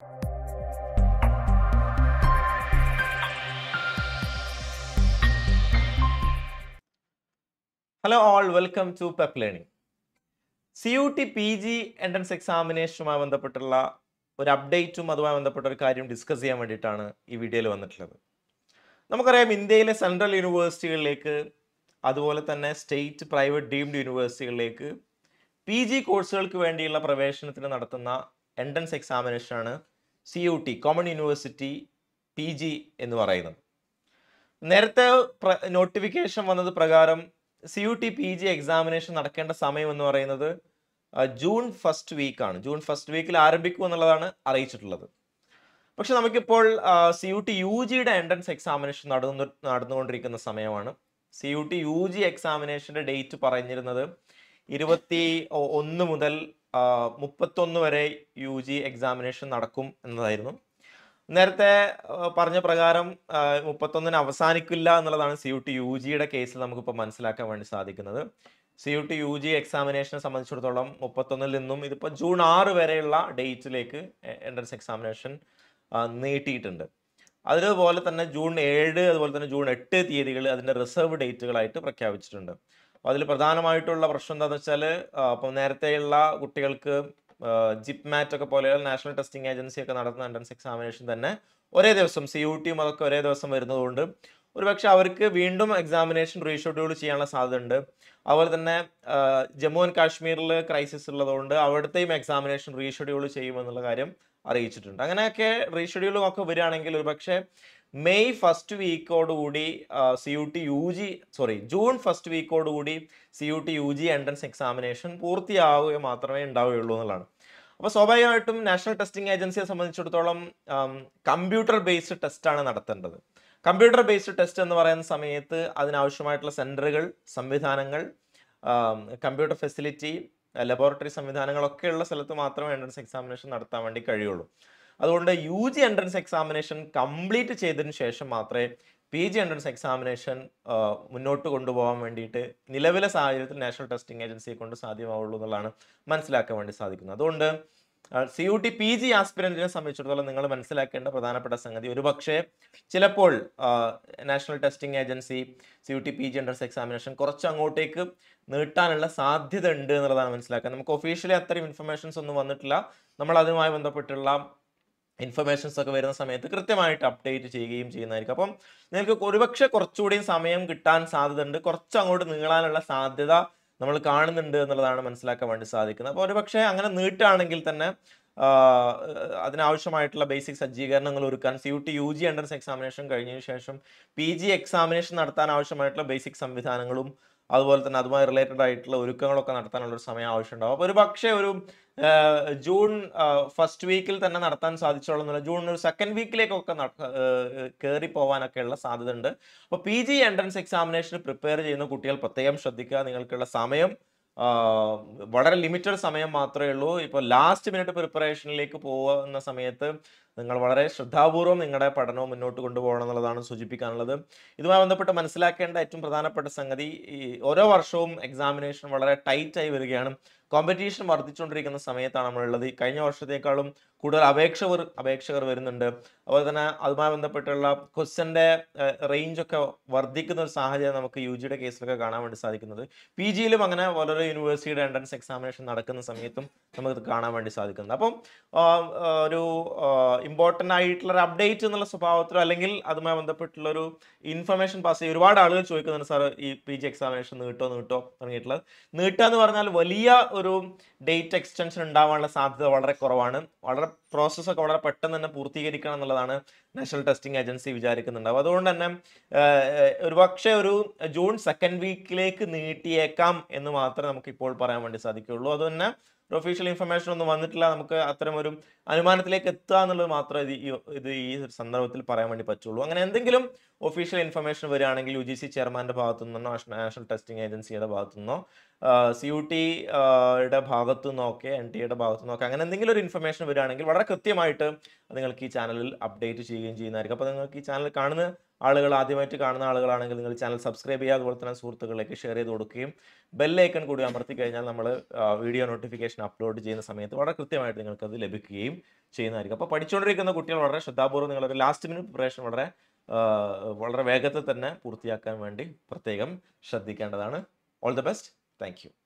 hello all welcome to pep learning C U T P G entrance എക്സാമിനേഷനുമായി ബന്ധപ്പെട്ടുള്ള ഒരു അപ്ഡേറ്റും അതുമായി ബന്ധപ്പെട്ട ഒരു കാര്യം ഡിസ്കസ് ചെയ്യാൻ വേണ്ടിയിട്ടാണ് ഈ വീഡിയോയിൽ വന്നിട്ടുള്ളത് നമുക്കറിയാം ഇന്ത്യയിലെ സെൻട്രൽ യൂണിവേഴ്സിറ്റികളിലേക്ക് അതുപോലെ തന്നെ സ്റ്റേറ്റ് പ്രൈവറ്റ് ഡീംഡ് യൂണിവേഴ്സിറ്റികളിലേക്ക് പി ജി കോഴ്സുകൾക്ക് വേണ്ടിയുള്ള പ്രവേശനത്തിന് നടത്തുന്ന എൻട്രൻസ് എക്സാമിനേഷനാണ് C U T common university P G എന്ന് പറയുന്നത് നേരത്തെ നോട്ടിഫിക്കേഷൻ വന്നത് പ്രകാരം C U T P G examination നടക്കേണ്ട സമയം എന്ന് പറയുന്നത് ആ, ജൂൺ ഫസ്റ്റ് വീക്കാണ് ജൂൺ ഫസ്റ്റ് വീക്കിൽ ആരംഭിക്കും എന്നുള്ളതാണ് അറിയിച്ചിട്ടുള്ളത് പക്ഷെ നമുക്കിപ്പോൾ സി യു ടി യു ജിയുടെ എൻട്രൻസ് എക്സാമിനേഷൻ നടന്നു നടന്നുകൊണ്ടിരിക്കുന്ന സമയമാണ് C U T U G എക്സാമിനേഷൻ്റെ ഡേറ്റ് പറഞ്ഞിരുന്നത് ഇരുപത്തി ഒ- ഒന്ന് മുതൽ ആ, മുപ്പത്തൊന്ന് വരെ യു ജി എക്സാമിനേഷൻ നടക്കും എന്നതായിരുന്നു നേരത്തെ ആ, പറഞ്ഞ പ്രകാരം ആ, മുപ്പത്തൊന്നിന് അവസാനിക്കില്ല എന്നുള്ളതാണ് സി യു ടി യു ജിയുടെ കേസിൽ നമുക്കിപ്പോൾ മനസ്സിലാക്കാൻ വേണ്ടി സാധിക്കുന്നത് C U T U G എക്സാമിനേഷനെ സംബന്ധിച്ചിടത്തോളം മുപ്പത്തൊന്നിൽ നിന്നും ഇതിപ്പോൾ ജൂൺ ആറ് വരെയുള്ള ഡേറ്റിലേക്ക് എൻട്രൻസ് എക്സാമിനേഷൻ നീട്ടിയിട്ടുണ്ട് അതുപോലെ തന്നെ ജൂൺ ഏഴ് അതുപോലെ തന്നെ ജൂൺ എട്ട് തീയതികൾ അതിൻ്റെ റിസർവ് ഡേറ്റുകളായിട്ട് പ്രഖ്യാപിച്ചിട്ടുണ്ട് അപ്പോൾ അതിൽ പ്രധാനമായിട്ടുള്ള പ്രശ്നം എന്താണെന്ന് വെച്ചാൽ അപ്പോൾ നേരത്തെയുള്ള കുട്ടികൾക്ക് ജിപ് മാറ്റ് ഒക്കെ പോലെയുള്ള നാഷണൽ ടെസ്റ്റിംഗ് ഏജൻസി ഒക്കെ നടത്തുന്ന എൻട്രൻസ് എക്സാമിനേഷൻ തന്നെ ഒരേ ദിവസം സി യു ടിയും അതൊക്കെ ഒരേ ദിവസം വരുന്നതുകൊണ്ട് ഒരുപക്ഷെ അവർക്ക് വീണ്ടും എക്സാമിനേഷൻ റീഷെഡ്യൂൾ ചെയ്യാനുള്ള സാധ്യതയുണ്ട് അതുപോലെ തന്നെ ആ, ജമ്മു ആൻഡ് കാശ്മീരിൽ ക്രൈസിസ് ഉള്ളതുകൊണ്ട് അവിടുത്തെയും എക്സാമിനേഷൻ റീഷെഡ്യൂൾ ചെയ്യുമെന്നുള്ള കാര്യം അറിയിച്ചിട്ടുണ്ട് അങ്ങനെയൊക്കെ റീഷെഡ്യൂളും ഒക്കെ വരികയാണെങ്കിൽ ഒരുപക്ഷെ മെയ് ഫസ്റ്റ് വീക്കോടുകൂടി C U T U G sorry June first വീക്കോടുകൂടി C U T U G entrance examination പൂർത്തിയാവുക മാത്രമേ ഉണ്ടാവുകയുള്ളൂ എന്നുള്ളതാണ് അപ്പോൾ സ്വാഭാവികമായിട്ടും നാഷണൽ ടെസ്റ്റിംഗ് ഏജൻസിയെ സംബന്ധിച്ചിടത്തോളം കമ്പ്യൂട്ടർ ബേസ്ഡ് ടെസ്റ്റാണ് നടത്തേണ്ടത് കമ്പ്യൂട്ടർ ബേസ്ഡ് ടെസ്റ്റ് എന്ന് പറയുന്ന സമയത്ത് അതിനാവശ്യമായിട്ടുള്ള സെൻറ്ററുകൾ സംവിധാനങ്ങൾ കമ്പ്യൂട്ടർ ഫെസിലിറ്റി ലബോറട്ടറി സംവിധാനങ്ങളൊക്കെ ഉള്ള സ്ഥലത്ത് മാത്രമേ എൻട്രൻസ് എക്സാമിനേഷൻ നടത്താൻ വേണ്ടി കഴിയുള്ളൂ അതുകൊണ്ട് U G entrance examination complete ചെയ്തതിന് ശേഷം മാത്രമേ പി ജി എൻട്രൻസ് എക്സാമിനേഷൻ മുന്നോട്ട് കൊണ്ടുപോകാൻ വേണ്ടിയിട്ട് നിലവിലെ സാഹചര്യത്തിൽ നാഷണൽ ടെസ്റ്റിംഗ് ഏജൻസിയെ കൊണ്ട് സാധ്യമാവുള്ളൂ എന്നുള്ളതാണ് മനസ്സിലാക്കാൻ വേണ്ടി സാധിക്കുന്നത് അതുകൊണ്ട് C U T P G ആസ്പിരൻറ്റിനെ സംബന്ധിച്ചിടത്തോളം നിങ്ങൾ മനസ്സിലാക്കേണ്ട പ്രധാനപ്പെട്ട സംഗതി ഒരുപക്ഷെ ചിലപ്പോൾ national testing agency C U T P G entrance examination കുറച്ച് അങ്ങോട്ടേക്ക് നീട്ടാനുള്ള സാധ്യത ഉണ്ട് എന്നുള്ളതാണ് മനസ്സിലാക്കുക നമുക്ക് ഒഫീഷ്യലി അത്രയും ഇൻഫർമേഷൻസ് ഒന്നും വന്നിട്ടില്ല നമ്മൾ അതുമായി ബന്ധപ്പെട്ടുള്ള ഇൻഫർമേഷൻസ് ഒക്കെ വരുന്ന സമയത്ത് കൃത്യമായിട്ട് അപ്ഡേറ്റ് ചെയ്യുകയും ചെയ്യുന്നതായിരിക്കും അപ്പം നിങ്ങൾക്ക് ഒരുപക്ഷെ കുറച്ചുകൂടിയും സമയം കിട്ടാൻ സാധ്യതയുണ്ട് കുറച്ച് അങ്ങോട്ട് നീളാനുള്ള സാധ്യത നമ്മൾ കാണുന്നുണ്ട് എന്നുള്ളതാണ് മനസ്സിലാക്കാൻ വേണ്ടി സാധിക്കുന്നത് അപ്പോൾ ഒരുപക്ഷെ അങ്ങനെ നീട്ടുകയാണെങ്കിൽ തന്നെ ആ, അതിനാവശ്യമായിട്ടുള്ള ബേസിക് സജ്ജീകരണങ്ങൾ ഒരുക്കാൻ C U T U G entrance examination കഴിഞ്ഞതിന് ശേഷം പി ജി എക്സാമിനേഷൻ നടത്താൻ ആവശ്യമായിട്ടുള്ള ബേസിക് സംവിധാനങ്ങളും അതുപോലെ തന്നെ അതുമായി റിലേറ്റഡ് ആയിട്ടുള്ള ഒരുക്കങ്ങളൊക്കെ നടത്താനുള്ള ഒരു സമയം ആവശ്യമുണ്ടാവും അപ്പോൾ ഒരു പക്ഷേ ഒരു ആ, ജൂൺ ഫസ്റ്റ് വീക്കിൽ തന്നെ നടത്താൻ സാധിച്ചോളുന്നില്ല ജൂൺ ഒരു സെക്കൻഡ് വീക്കിലേക്കൊക്കെ കയറി പോകാനൊക്കെയുള്ള സാധ്യത ഉണ്ട് അപ്പോൾ പി ജി എൻട്രൻസ് എക്സാമിനേഷന് പ്രിപ്പയർ ചെയ്യുന്ന കുട്ടികൾ പ്രത്യേകം ശ്രദ്ധിക്കുക നിങ്ങൾക്കുള്ള സമയം ആ, വളരെ ലിമിറ്റഡ് സമയം മാത്രമേ ഉള്ളൂ ഇപ്പോൾ ലാസ്റ്റ് മിനിറ്റ് പ്രിപ്പറേഷനിലേക്ക് പോകുന്ന സമയത്ത് നിങ്ങൾ വളരെ ശ്രദ്ധാപൂർവം നിങ്ങളുടെ പഠനവും മുന്നോട്ട് കൊണ്ടുപോകണം എന്നുള്ളതാണ് സൂചിപ്പിക്കാനുള്ളത് ഇതുമായി ബന്ധപ്പെട്ട് മനസ്സിലാക്കേണ്ട ഏറ്റവും പ്രധാനപ്പെട്ട സംഗതി ഈ ഓരോ വർഷവും എക്സാമിനേഷൻ വളരെ ടൈറ്റ് ആയി വരികയാണ് കോമ്പറ്റീഷൻ വർദ്ധിച്ചുകൊണ്ടിരിക്കുന്ന സമയത്താണ് നമ്മളുള്ളത് ഈ കഴിഞ്ഞ വർഷത്തേക്കാളും കൂടുതൽ അപേക്ഷകർ അപേക്ഷകർ വരുന്നുണ്ട് അതുപോലെ തന്നെ അതുമായി ബന്ധപ്പെട്ടുള്ള ക്വസ്റ്റ്യൻ്റെ റേഞ്ച് ഒക്കെ വർദ്ധിക്കുന്ന ഒരു സാഹചര്യം നമുക്ക് യു ജിയുടെ കേസിലൊക്കെ കാണാൻ വേണ്ടി സാധിക്കുന്നത് പി ജിയിലും അങ്ങനെ വളരെ യൂണിവേഴ്സിറ്റിയുടെ എൻട്രൻസ് എക്സാമിനേഷൻ നടക്കുന്ന സമയത്തും നമുക്ക് കാണാൻ വേണ്ടി സാധിക്കുന്നത് അപ്പം ആ, ആ, ഒരു ഇമ്പോർട്ടൻ്റ് ആയിട്ടുള്ള ഒരു അപ്ഡേറ്റ് എന്നുള്ള സ്വഭാവത്തിലോ അല്ലെങ്കിൽ അതുമായി ബന്ധപ്പെട്ടുള്ള ഒരു ഇൻഫർമേഷൻ പാസ് ചെയ്യും ഒരുപാട് ആളുകൾ ചോദിക്കുന്നുണ്ട് സാർ ഈ പി ജി എക്സാമിനേഷൻ നീട്ടോ നീട്ടോ തുടങ്ങിയിട്ടുള്ളത് നീട്ടുക എന്ന് പറഞ്ഞാൽ വലിയ ഒരു ഡേറ്റ് എക്സ്റ്റൻഷൻ ഉണ്ടാവാനുള്ള സാധ്യത വളരെ കുറവാണ് വളരെ പ്രോസസ്സൊക്കെ വളരെ പെട്ടെന്ന് തന്നെ പൂർത്തീകരിക്കണം എന്നുള്ളതാണ് നാഷണൽ ടെസ്റ്റിംഗ് ഏജൻസി വിചാരിക്കുന്നുണ്ട് അപ്പോൾ അതുകൊണ്ട് തന്നെ ഏഹ്, ഒരുപക്ഷെ ഒരു ജൂൺ സെക്കൻഡ് വീക്കിലേക്ക് നീട്ടിയേക്കാം എന്ന് മാത്രമേ നമുക്ക് ഇപ്പോൾ പറയാൻ വേണ്ടി സാധിക്കുകയുള്ളൂ അത് തന്നെ ഒരു ഒഫീഷ്യൽ ഇൻഫർമേഷൻ ഒന്നും വന്നിട്ടില്ല നമുക്ക് അത്തരം ഒരു അനുമാനത്തിലേക്ക് എത്തുക എന്നുള്ളത് മാത്രമേ ഇത് ഈ ഇത് ഈ സന്ദർഭത്തിൽ പറയാൻ വേണ്ടി പറ്റുള്ളൂ അങ്ങനെ എന്തെങ്കിലും ഒഫീഷ്യൽ ഇൻഫർമേഷൻ വരികയാണെങ്കിൽ യു ജി സി ചെയർമാൻ്റെ ഭാഗത്തു നിന്നോ നാഷണൽ ടെസ്റ്റിംഗ് ഏജൻസിയുടെ ഭാഗത്തു നിന്നോ സി യു ടി യുടെ ഭാഗത്തു നിന്നൊക്കെ എൻ ടി യുടെ ഭാഗത്തു നിന്നൊക്കെ അങ്ങനെ എന്തെങ്കിലും ഒരു ഇൻഫർമേഷൻ വരികയാണെങ്കിൽ വളരെ കൃത്യമായിട്ട് നിങ്ങൾക്ക് ഈ ചാനലിൽ അപ്ഡേറ്റ് ചെയ്യുകയും ചെയ്യുന്നതായിരിക്കും അപ്പോൾ നിങ്ങൾക്ക് ഈ ചാനൽ കാണുന്ന ആളുകൾ ആദ്യമായിട്ട് കാണുന്ന ആളുകളാണെങ്കിൽ നിങ്ങൾ ചാനൽ സബ്സ്ക്രൈബ് ചെയ്യുക അതുപോലെ തന്നെ സുഹൃത്തുക്കളിലേക്ക് ഷെയർ ചെയ്ത് കൊടുക്കുകയും ബെല്ലൈക്കൺ കൂടി അമർത്തി കഴിഞ്ഞാൽ നമ്മൾ വീഡിയോ നോട്ടിഫിക്കേഷൻ അപ്ലോഡ് ചെയ്യുന്ന സമയത്ത് വളരെ കൃത്യമായിട്ട് നിങ്ങൾക്ക് അത് ലഭിക്കുകയും ചെയ്യുന്നതായിരിക്കും അപ്പോൾ പഠിച്ചുകൊണ്ടിരിക്കുന്ന കുട്ടികൾ വളരെ ശ്രദ്ധാപൂർവ്വം നിങ്ങളൊരു ലാസ്റ്റ് മിനിറ്റ് പ്രിപ്പറേഷൻ വളരെ ആ, വളരെ വേഗത്തിൽ തന്നെ പൂർത്തിയാക്കാൻ വേണ്ടി പ്രത്യേകം ശ്രദ്ധിക്കേണ്ടതാണ് all the best thank U